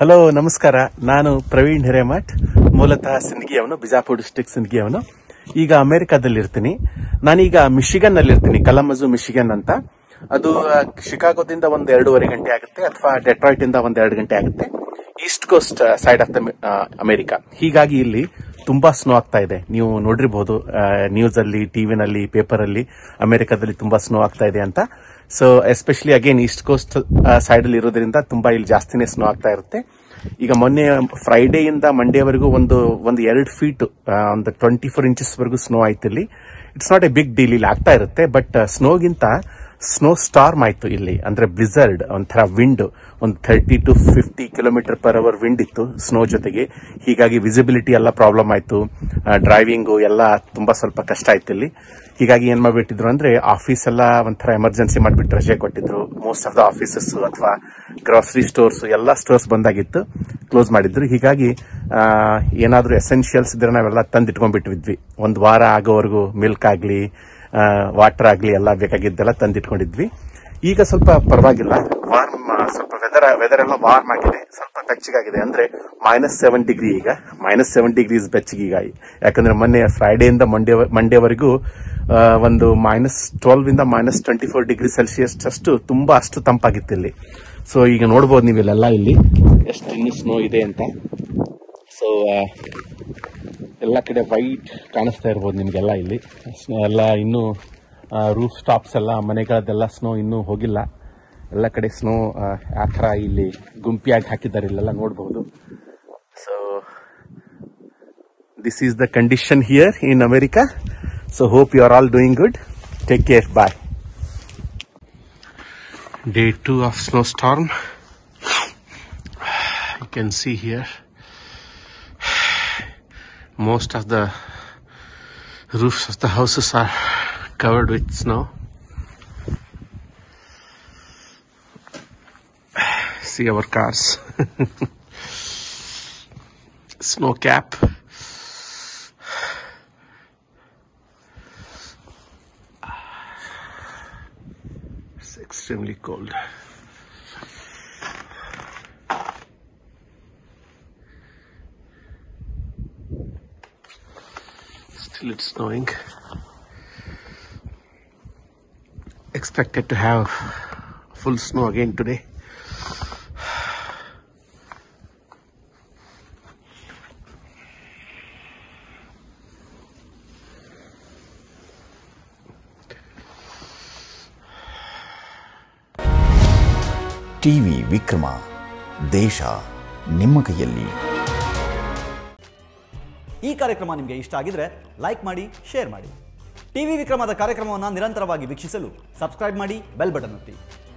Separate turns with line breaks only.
Hello ನಮಸ್ಕಾರ ನಾನು ಪ್ರವೀಣ್ ಹಿರೇಮಠ್ ಮೂಲತಃ ಸಿಂದಗಿಯವನು ಬಿಜಾಪುರ ಡಿಸ್ಟಿಕ್ ಸಿಂದಗಿಯವನು ಈಗ ಅಮೆರಿಕಾದಲ್ಲಿ ಇರ್ತೀನಿ ನಾನೀಗ ಮಿಶಿಗನ್ ನಲ್ಲಿ ಇರ್ತೀನಿ ಕಲಮಜು ಮಿಶಿಗನ್ ಅಂತ ಅದು ಆ, ಶಿಕಾಗೋದಿಂದ ಒಂದ್ ಎರಡೂವರೆ ಗಂಟೆ ಆಗುತ್ತೆ ಅಥವಾ ಡೆಟ್ರಾಯ್ಟ್ ಇಂದ ಒಂದ್ ಎರಡು ಗಂಟೆ ಆಗುತ್ತೆ east coast side of the America ಹೀಗಾಗಿ ಇಲ್ಲಿ ತುಂಬಾ ಸ್ನೋ ಆಗ್ತಾ ಇದೆ ನೀವು ನೋಡಿರಬಹುದು ನ್ಯೂಸ್ ಅಲ್ಲಿ ಟಿವಿನಲ್ಲಿ ಪೇಪರ್ ಅಲ್ಲಿ ಅಮೆರಿಕದಲ್ಲಿ ತುಂಬಾ ಸ್ನೋ ಆಗ್ತಾ ಇದೆ ಅಂತ so especially again east coast side ಅಲ್ಲಿ ಇರೋದ್ರಿಂದ ತುಂಬಾ ಇಲ್ಲಿ ಜಾಸ್ತಿನೇ ಸ್ನೋ ಆಗ್ತಾ ಇರುತ್ತೆ ಈಗ ಮೊನ್ನೆ ಫ್ರೈಡೇ ಇಂದ ಮಂಡೇವರೆಗೂ ಒಂದು ಒಂದು ಎರಡು ಫೀಟ್ ಒಂದು ಟ್ವೆಂಟಿ ಫೋರ್ ಇಂಚಸ್ ವರೆಗೂ ಸ್ನೋ ಆಯ್ತು ಇಲ್ಲಿ it's not a big deal ಇಲ್ಲಿ ಆಗ್ತಾ ಇರುತ್ತೆ ಬಟ್ ಸ್ನೋಗಿಂತ ಸ್ನೋ ಸ್ಟಾರ್ಮ್ ಆಯ್ತು ಇಲ್ಲಿ ಅಂದ್ರೆ ಬ್ಲಿಸರ್ಡ್ ಒಂಥರ ವಿಂಡ್ ಒಂದು thirty to fifty kilometre per hour wind ಇತ್ತು ಸ್ನೋ ಜೊತೆಗೆ ಹೀಗಾಗಿ ವಿಸಿಬಿಲಿಟಿ ಎಲ್ಲ ಪ್ರಾಬ್ಲಮ್ ಆಯ್ತು ಡ್ರೈವಿಂಗು ಎಲ್ಲ ತುಂಬಾ ಸ್ವಲ್ಪ ಕಷ್ಟ ಆಯ್ತು ಇಲ್ಲಿ ಹೀಗಾಗಿ ಏನ್ ಮಾಡ್ಬಿಟ್ಟಿದ್ರು ಅಂದ್ರೆ ಆಫೀಸ್ ಎಲ್ಲ ಒಂಥರ ಎಮರ್ಜೆನ್ಸಿ ಮಾಡ್ಬಿಟ್ಟು ರಜೆ ಕೊಟ್ಟಿದ್ರು ಮೋಸ್ಟ್ ಆಫ್ ದ ಆಫೀಸಸ್ ಅಥವಾ ಗ್ರಾಸರಿ ಸ್ಟೋರ್ಸ್ ಎಲ್ಲ ಸ್ಟೋರ್ಸ್ ಬಂದಾಗಿತ್ತು ಕ್ಲೋಸ್ ಮಾಡಿದ್ರು ಹೀಗಾಗಿ ಆ, ಏನಾದ್ರೂ ಎಸೆನ್ಷಿಯಲ್ಸ್ ಇದ್ರೆ ನಾವೆಲ್ಲ ತಂದಿಟ್ಕೊಂಡ್ಬಿಟ್ಟಿದ್ವಿ ಒಂದು ವಾರ ಆಗೋವರೆಗೂ ಮಿಲ್ಕ್ ಆಗ್ಲಿ ವಾಟರ್ ಆಗ್ಲಿ ಎಲ್ಲ ಬೇಕಾಗಿದ್ದೆಲ್ಲ ತಂದಿಟ್ಕೊಂಡಿದ್ವಿ ಈಗ ಸ್ವಲ್ಪ ಪರವಾಗಿಲ್ಲ ವಾರ್ಮ್ ಸ್ವಲ್ಪ ವೆದರ್ ವೆದರ್ ಎಲ್ಲ ವಾರ್ಮ್ ಆಗಿದೆ ಸ್ವಲ್ಪ ಬೆಚ್ಚಗಾಗಿದೆ ಅಂದ್ರೆ ಮೈನಸ್ ಸೆವೆನ್ ಡಿಗ್ರಿ ಈಗ ಮೈನಸ್ ಸೆವೆನ್ ಡಿಗ್ರೀಸ್ ಬೆಚ್ಚಗೆ ಈಗ ಯಾಕಂದ್ರೆ ಮೊನ್ನೆ ಫ್ರೈಡೇ ಇಂದ ಮಂಡೇ ಮಂಡೇವರೆಗೂ ಆ, ಒಂದು ಮೈನಸ್ ಟ್ವೆಲ್ವ್ ಇಂದ minus twenty four degree Celsius ಅಷ್ಟು ತುಂಬಾ ಅಷ್ಟು ತಂಪಾಗಿತ್ತು ಇಲ್ಲಿ ಸೊ ಈಗ ನೋಡ್ಬೋದು ನೀವು ಇಲ್ಲೆಲ್ಲ ಇಲ್ಲಿ ಎಷ್ಟು ಇನ್ನು ಸ್ನೋ ಇದೆ ಅಂತ ಸೊ ಎಲ್ಲ ಕಡೆ ವೈಟ್ ಕಾಣಿಸ್ತಾ ಇರ್ಬೋದು ನಿಮಗೆಲ್ಲ ಇಲ್ಲಿ ಸ್ನೋ ಎಲ್ಲ ಇನ್ನೂ ರೂಫ್ ಸ್ಟಾಪ್ಸ್ ಎಲ್ಲ ಮನೆಗಳದ್ದೆಲ್ಲ ಸ್ನೋ ಇನ್ನೂ ಹೋಗಿಲ್ಲ ಎಲ್ಲ ಕಡೆ ಸ್ನೋ ಆ ಥರ ಇಲ್ಲಿ ಗುಂಪಿಯಾಗಿ ಹಾಕಿದ್ದಾರೆ ಇಲ್ಲೆಲ್ಲ ನೋಡಬಹುದು so this is the condition here in America so hope you are all doing good take care bye day two of snow storm you can see here most of the roofs of the houses are covered with snow. See our cars. snow cap. It's extremely cold. Still it's snowing. Expected to have full snow again today.
TV Vikrama ದೇಶ ನಿಮ್ಮ ಕೈಯಲ್ಲಿ
ಈ ಕಾರ್ಯಕ್ರಮ ನಿಮಗೆ ಇಷ್ಟ ಆಗಿದ್ರೆ like ಮಾಡಿ share ಮಾಡಿ ಟಿವಿ ವಿಕ್ರಮದ ಕಾರ್ಯಕ್ರಮವನ್ನು ನಿರಂತರವಾಗಿ ವೀಕ್ಷಿಸಲು ಸಬ್ಸ್ಕ್ರೈಬ್ ಮಾಡಿ ಬೆಲ್ ಬಟನ್ ಒತ್ತಿ